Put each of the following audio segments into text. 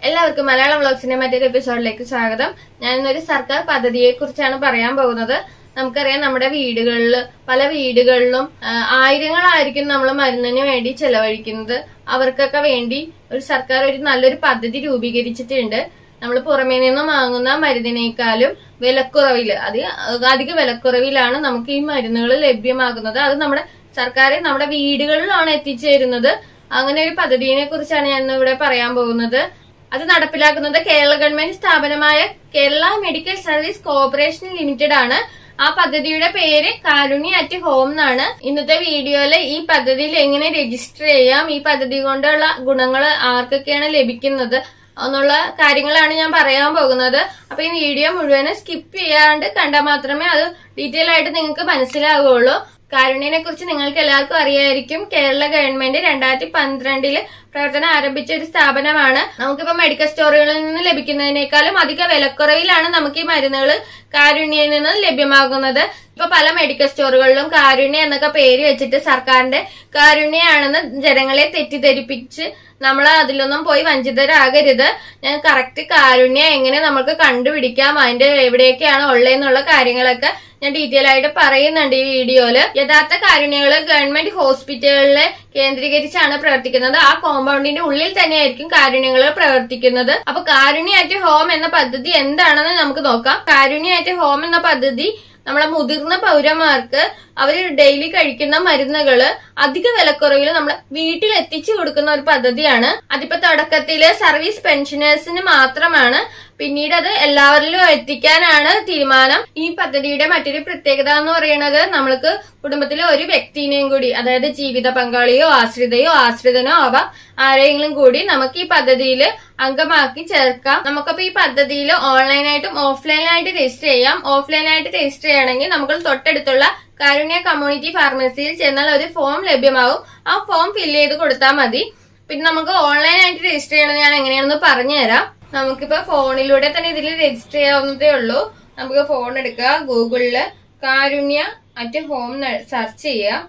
എല്ലാവർക്കും മലയാളം വ്ളോഗ്സിന്റെ മറ്റൊരു എപ്പിസോഡിലേക്ക് സ്വാഗതം ഞാൻ ഇന്നൊരു സർക്കാർ പദ്ധതിയെ കുറിച്ചാണ് പറയാൻ പോകുന്നത് നമുക്കറിയാം നമ്മുടെ വീടുകളിൽ പല വീടുകളിലും ആ, ആയിരങ്ങളായിരിക്കും നമ്മൾ മരുന്നിന് വേണ്ടി ചെലവഴിക്കുന്നത് അവർക്കൊക്കെ വേണ്ടി ഒരു സർക്കാർ ഒരു നല്ലൊരു പദ്ധതി രൂപീകരിച്ചിട്ടുണ്ട് നമ്മൾ പുറമേ നിന്നും വാങ്ങുന്ന മരുന്നിനേക്കാളും വിലക്കുറവിൽ അത് അധിക വിലക്കുറവിലാണ് നമുക്ക് ഈ മരുന്നുകൾ ലഭ്യമാകുന്നത് അത് നമ്മുടെ സർക്കാർ നമ്മുടെ വീടുകളിലാണ് എത്തിച്ചേരുന്നത് അങ്ങനെ ഒരു പദ്ധതിയെ കുറിച്ചാണ് ഞാൻ ഇന്ന് ഇവിടെ പറയാൻ പോകുന്നത് അത് നടപ്പിലാക്കുന്നത് കേരള ഗവൺമെന്റ് സ്ഥാപനമായ Kerala medical service corporation limited ആണ് ആ പദ്ധതിയുടെ പേര് കാരുണ്യ അറ്റ് ഹോം എന്നാണ് ഇന്നത്തെ വീഡിയോയിൽ ഈ പദ്ധതിയിൽ എങ്ങനെ രജിസ്റ്റർ ചെയ്യാം ഈ പദ്ധതി കൊണ്ടുള്ള ഗുണങ്ങൾ ആർക്കൊക്കെയാണ് ലഭിക്കുന്നത് എന്നുള്ള കാര്യങ്ങളാണ് ഞാൻ പറയാൻ പോകുന്നത് അപ്പൊ ഈ വീഡിയോ മുഴുവനും സ്കിപ്പ് ചെയ്യാണ്ട് കണ്ടാൽ മാത്രമേ അത് ഡീറ്റെയിൽ ആയിട്ട് നിങ്ങൾക്ക് മനസ്സിലാവുകയുള്ളൂ കാരുണ്യനെ കുറിച്ച് നിങ്ങൾക്ക് എല്ലാവർക്കും അറിയായിരിക്കും കേരള ഗവൺമെന്റ് രണ്ടായിരത്തി പന്ത്രണ്ടില് പ്രവർത്തനം ആരംഭിച്ച ഒരു സ്ഥാപനമാണ് നമുക്കിപ്പോ മെഡിക്കൽ സ്റ്റോറുകളിൽ നിന്ന് ലഭിക്കുന്നതിനേക്കാളും അധിക വിലക്കുറവിലാണ് നമുക്ക് ഈ മരുന്നുകൾ കാരുണ്യയിൽ നിന്ന് ലഭ്യമാകുന്നത് ഇപ്പൊ പല മെഡിക്കൽ സ്റ്റോറുകളിലും കാരുണ്യ എന്നൊക്കെ പേര് വെച്ചിട്ട് സർക്കാരിന്റെ കാരുണ്യാണെന്ന് ജനങ്ങളെ തെറ്റിദ്ധരിപ്പിച്ച് നമ്മൾ അതിലൊന്നും പോയി വഞ്ചിതരാകരുത് ഞാൻ കറക്റ്റ് കാരുണ്യ എങ്ങനെ നമുക്ക് കണ്ടുപിടിക്കാം അതിന്റെ എവിടെയൊക്കെയാണ് ഉള്ളതെന്നുള്ള കാര്യങ്ങളൊക്കെ ഞാൻ ഡീറ്റെയിൽ ആയിട്ട് പറയുന്നുണ്ട് ഈ വീഡിയോയില് യഥാർത്ഥ കാരുണ്യകള് ഗവൺമെന്റ് ഹോസ്പിറ്റലുകളിലെ കേന്ദ്രീകരിച്ചാണ് പ്രവർത്തിക്കുന്നത് ആ കോമ്പൗണ്ടിന്റെ ഉള്ളിൽ തന്നെയായിരിക്കും കാരുണ്യങ്ങൾ പ്രവർത്തിക്കുന്നത് അപ്പൊ കാരുണ്യ അറ്റ് ഹോം എന്ന പദ്ധതി എന്താണെന്ന് നമുക്ക് നോക്കാം കാരുണ്യ അറ്റ് ഹോം എന്ന പദ്ധതി നമ്മളെ മുതിർന്ന പൗരന്മാർക്ക് അവർ ഡെയിലി കഴിക്കുന്ന മരുന്നുകള് അധിക വിലക്കുറവിൽ നമ്മളെ വീട്ടിൽ എത്തിച്ചു കൊടുക്കുന്ന ഒരു പദ്ധതിയാണ് അതിപ്പോ തുടക്കത്തില് സർവീസ് പെൻഷനേഴ്സിന് മാത്രമാണ് പിന്നീട് അത് എല്ലാവരിലും എത്തിക്കാനാണ് തീരുമാനം ഈ പദ്ധതിയുടെ മറ്റൊരു പ്രത്യേകത എന്ന് പറയുന്നത് നമ്മൾക്ക് കുടുംബത്തിലെ ഒരു വ്യക്തിനെയും കൂടി അതായത് ജീവിത പങ്കാളിയോ ആശ്രിതയോ ആശ്രിതനോ ആവാം ആരെങ്കിലും കൂടി നമുക്ക് ഈ പദ്ധതിയിൽ അംഗമാക്കി ചേർക്കാം നമുക്കപ്പോ ഈ പദ്ധതിയിൽ ഓൺലൈനായിട്ടും ഓഫ്ലൈനായിട്ട് രജിസ്റ്റർ ചെയ്യാം ഓഫ്ലൈനായിട്ട് രജിസ്റ്റർ ചെയ്യണമെങ്കിൽ നമുക്ക് തൊട്ടടുത്തുള്ള കാരുണ്യ കമ്മ്യൂണിറ്റി ഫാർമസിയിൽ ചെന്നാൽ ഒരു ഫോം ലഭ്യമാവും ആ ഫോം ഫില്ല് ചെയ്ത് കൊടുത്താൽ മതി പിന്നെ നമുക്ക് ഓൺലൈനായിട്ട് രജിസ്റ്റർ ചെയ്യണമെന്ന് ഞാൻ എങ്ങനെയാണെന്ന് പറഞ്ഞുതരാം നമുക്കിപ്പോ ഫോണിലൂടെ തന്നെ ഇതിൽ രജിസ്റ്റർ ചെയ്യാവുന്നതേ ഉള്ളൂ നമുക്ക് ഫോൺ എടുക്കുക ഗൂഗിളില് കാരുണ്യ അറ്റ് ഹോം സെർച്ച് ചെയ്യാം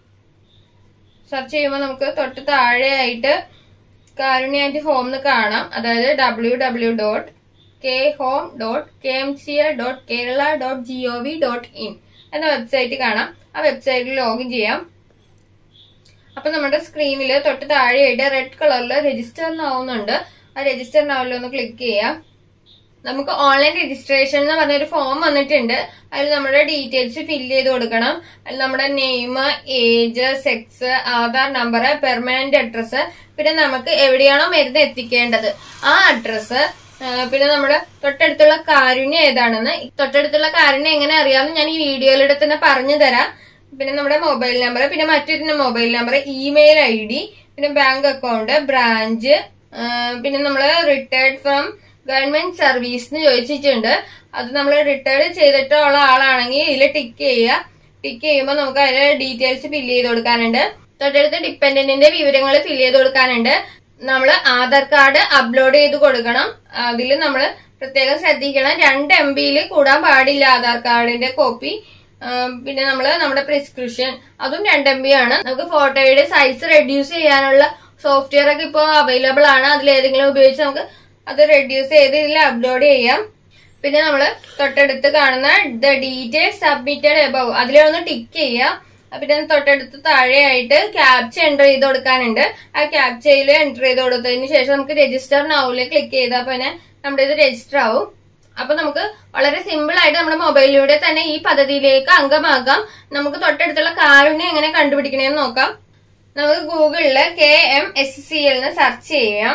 സെർച്ച് ചെയ്യുമ്പോൾ നമുക്ക് തൊട്ട് താഴെയായിട്ട് കാരുണ്യ അറ്റ് ഹോം എന്ന് കാണാം അതായത് W W dot K home dot K M C L dot Kerala dot G O V dot in എന്ന വെബ്സൈറ്റ് കാണാം ആ വെബ്സൈറ്റിൽ ലോഗിൻ ചെയ്യാം അപ്പൊ നമ്മുടെ സ്ക്രീനിൽ തൊട്ട് താഴെയായിട്ട് റെഡ് കളറിൽ രജിസ്റ്റർ എന്നാവുന്നുണ്ട് ആ രജിസ്റ്റർ നാവിൽ ഒന്ന് ക്ലിക്ക് ചെയ്യാം നമുക്ക് ഓൺലൈൻ രജിസ്ട്രേഷൻ എന്ന് പറഞ്ഞൊരു ഫോം വന്നിട്ടുണ്ട് അതിൽ നമ്മുടെ ഡീറ്റെയിൽസ് ഫില്ല് ചെയ്ത് കൊടുക്കണം അതിൽ നമ്മുടെ name age sex Aadhaar number permanent address പിന്നെ നമുക്ക് എവിടെയാണോ മരുന്ന് എത്തിക്കേണ്ടത് ആ അഡ്രസ്സ് പിന്നെ നമ്മുടെ തൊട്ടടുത്തുള്ള കാരുണ്യം ഏതാണെന്ന് തൊട്ടടുത്തുള്ള കാരുണ്യം എങ്ങനെ അറിയാമെന്ന് ഞാൻ ഈ വീഡിയോയിലൂടെ തന്നെ പറഞ്ഞു തരാം പിന്നെ നമ്മുടെ മൊബൈൽ നമ്പർ പിന്നെ മറ്റൊരു mobile number email I D പിന്നെ ബാങ്ക് അക്കൗണ്ട് ബ്രാഞ്ച് പിന്നെ നമ്മൾ റിട്ടയർഡ് ഫ്രം ഗവൺമെന്റ് സർവീസ് എന്ന് ചോദിച്ചിട്ടുണ്ട് അത് നമ്മൾ റിട്ടയർഡ് ചെയ്തിട്ടുള്ള ആളാണെങ്കിൽ ഇതിൽ ടിക്ക് ചെയ്യുക ടിക്ക് ചെയ്യുമ്പോൾ നമുക്ക് അതിൽ ഡീറ്റെയിൽസ് ഫില്ല് ചെയ്ത് കൊടുക്കാനുണ്ട് തൊട്ടടുത്ത് ഡിപ്പെൻഡന്റിന്റെ വിവരങ്ങൾ ഫില്ല് ചെയ്ത് കൊടുക്കാനുണ്ട് നമ്മൾ ആധാർ കാർഡ് അപ്ലോഡ് ചെയ്ത് കൊടുക്കണം അതിൽ നമ്മൾ പ്രത്യേകം ശ്രദ്ധിക്കണം രണ്ട് എം ബിയിൽ കൂടാൻ പാടില്ല ആധാർ കാർഡിന്റെ കോപ്പി പിന്നെ നമ്മൾ നമ്മുടെ പ്രിസ്ക്രിപ്ഷൻ അതും രണ്ട് എം ബി ആണ് നമുക്ക് ഫോട്ടോയുടെ സൈസ് റെഡ്യൂസ് ചെയ്യാനുള്ള സോഫ്റ്റ്വെയർ ഒക്കെ ഇപ്പോൾ അവൈലബിൾ ആണ് അതിൽ ഏതെങ്കിലും ഉപയോഗിച്ച് നമുക്ക് അത് റെഡ്യൂസ് ചെയ്ത് ഇതിൽ അപ്ലോഡ് ചെയ്യാം പിന്നെ നമ്മൾ തൊട്ടടുത്ത് കാണുന്ന ദ ഡീറ്റെയിൽസ് സബ്മിറ്റഡ് എബവ് അതിലൊന്ന് ടിക്ക് ചെയ്യാം പിന്നെ തൊട്ടടുത്ത് താഴെയായിട്ട് ക്യാപ്ച എൻ്റർ ചെയ്ത് കൊടുക്കാനുണ്ട് ആ ക്യാപ്ചയിൽ എൻ്റർ ചെയ്ത് കൊടുത്തതിന് ശേഷം നമുക്ക് രജിസ്റ്റർ നൗവിൽ ക്ലിക്ക് ചെയ്താൽ പിന്നെ നമ്മുടെ ഇത് രജിസ്റ്റർ ആവും അപ്പൊ നമുക്ക് വളരെ സിമ്പിൾ ആയിട്ട് നമ്മുടെ മൊബൈലിലൂടെ തന്നെ ഈ പദ്ധതിയിലേക്ക് അംഗമാക്കാം നമുക്ക് തൊട്ടടുത്തുള്ള കാരുണ്യം എങ്ങനെ കണ്ടുപിടിക്കണേന്ന് നോക്കാം നമുക്ക് ഗൂഗിളില് K M S C L എന്ന് സെർച്ച് ചെയ്യാം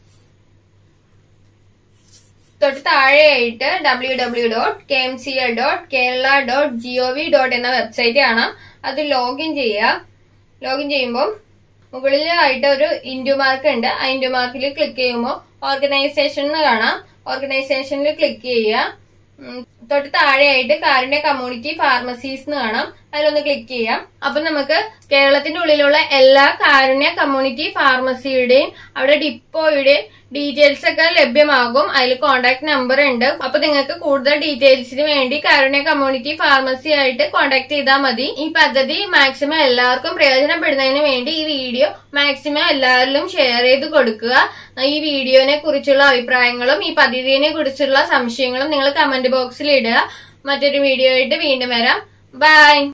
തൊട്ട് താഴെയായിട്ട് W W dot K M C L dot Kerala dot G O V dot എന്ന വെബ്സൈറ്റ് കാണാം അത് ലോഗിൻ ചെയ്യുക ലോഗിൻ ചെയ്യുമ്പോൾ മുകളിലായിട്ട് ഒരു ഇൻഡു മാർക്ക് ഉണ്ട് ആ ഇൻഡു മാർക്കിൽ ക്ലിക്ക് ചെയ്യുമ്പോൾ ഓർഗനൈസേഷൻ എന്ന് കാണാം ഓർഗനൈസേഷനിൽ ക്ലിക്ക് ചെയ്യുക തൊട്ട് താഴെയായിട്ട് കാരുണ്യ കമ്മ്യൂണിറ്റി ഫാർമസീസ് എന്ന് കാണാം അതിലൊന്ന് ക്ലിക്ക് ചെയ്യാം അപ്പൊ നമുക്ക് കേരളത്തിന്റെ ഉള്ളിലുള്ള എല്ലാ കാരുണ്യ കമ്മ്യൂണിറ്റി ഫാർമസിയുടെയും അവിടെ ഡിപ്പോയുടെ ഡീറ്റെയിൽസ് ഒക്കെ ലഭ്യമാകും അതിൽ കോൺടാക്ട് നമ്പർ ഉണ്ട് അപ്പൊ നിങ്ങൾക്ക് കൂടുതൽ ഡീറ്റെയിൽസിന് വേണ്ടി കാരുണ്യ കമ്മ്യൂണിറ്റി ഫാർമസി ആയിട്ട് കോൺടാക്ട് ചെയ്താൽ മതി ഈ പദ്ധതി മാക്സിമം എല്ലാവർക്കും പ്രയോജനപ്പെടുന്നതിന് വേണ്ടി ഈ വീഡിയോ മാക്സിമം എല്ലാവരിലും ഷെയർ ചെയ്ത് കൊടുക്കുക ഈ വീഡിയോനെ കുറിച്ചുള്ള അഭിപ്രായങ്ങളും ഈ പദ്ധതിയെ കുറിച്ചുള്ള സംശയങ്ങളും നിങ്ങൾ കമന്റ് ബോക്സിൽ ഇടുക മറ്റൊരു വീഡിയോ ആയിട്ട് വീണ്ടും വരാം ബൈ